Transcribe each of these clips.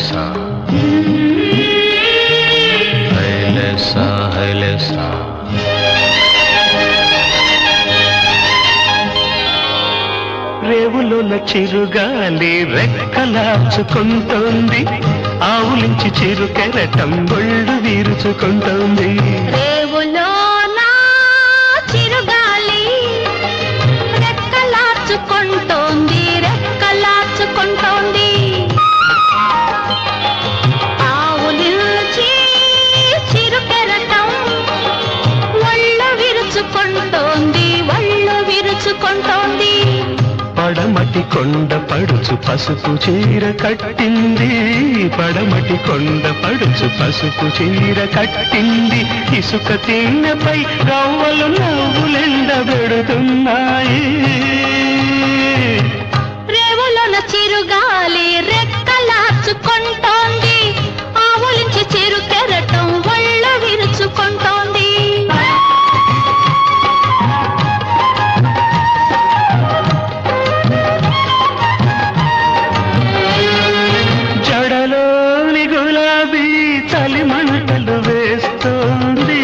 హైలెసా హైలెసా హైలెసా రేవులోన చిరుగాలి రెక్కలార్చుకుంటోంది ఆవులించి చిరు కెరటం ఒళ్ళు వీరుచుకుంటోంది రేవులోన చిరుగాలి రెక్కలార్చుకుంటోంది రెక్కలార్చుకుంటోంది ఆవులిల్చి చిరుకెరటం ఒళ్ళు విరుచుకుంటోంది ఒళ్ళు విరుచుకుంటోంది పడమటి కొండ పడుచు పసుపు చీర కట్టింది పడమటి కొండ పడుచు పసుపు చీర కట్టింది ఇసుక తిన్నపై రవ్వలు నవ్వులెండబెడుతున్నాయి రేవులోన చిరుగాలి రెక్కలార్చుకుంటోంది ఆవులించి చిరు కెరటం ఒళ్ళు విరుచుకుంటోంది జడలోని గులాబీ చలి మంటలు వేస్తోంది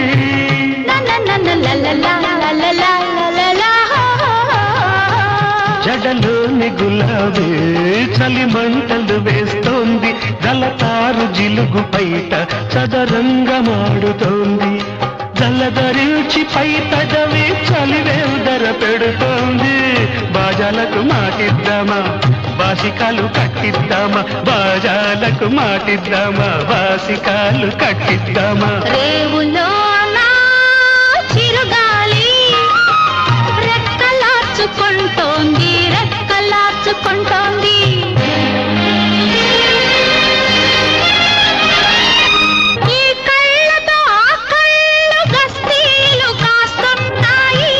లలలలలలలలలలలలా. జడలోని గులాబీ చలి మంటలు వేస్తోంది గలతారు జిలుగు పైట చదరంగమాడుతోంది జలధరించి పై పెదవి చలివేదర పెడుతోంది బాజాలకు మాటిద్దామా బాసికాలు కట్టిద్దామా బాజాలకు మాటిద్దామా బాసికాలు కట్టిద్దామా రేవులోన చిరుగాలి రెక్కలార్చుకుంటోంది రెక్కలార్చుకుంటోంది ఈ కళ్ళతో ఆ కళ్ళు గస్తీలు కాస్తున్నాయి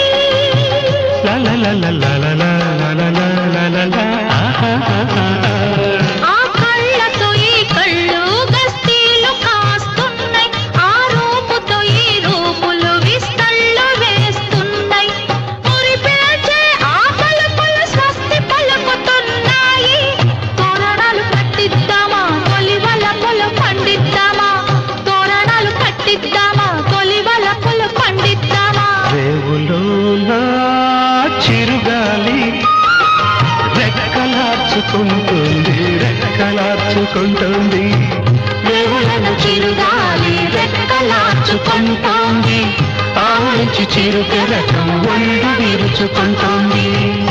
లలలలలలలలలలల. ఆహాహాహా. ఆ కళ్ళతో ఈ కళ్ళు గస్తీలు కాస్తున్నాయి ఆ రూపుతో ఈ రూపులు విస్తళ్ళు వేస్తున్నాయి మురిపేచే ఆ పలుకులు స్వస్తి పలుకుతున్నాయి తోరణాలు కట్టిద్దామా తొలి వలపులు పండిద్దామా తోరణాలు కట్టిద్దామా తొలి వలపులు పండిద్దామా రేవులోన చిరుగాలి రెక్కలార్చుకుంటుంది రెక్కలార్చుకుంటుంది రేవులను చిరుగాలి రెక్కలార్చుకుంటోంది ఆవించి చిరు కెరటం ఒళ్ళు విరుచుకుంటోంది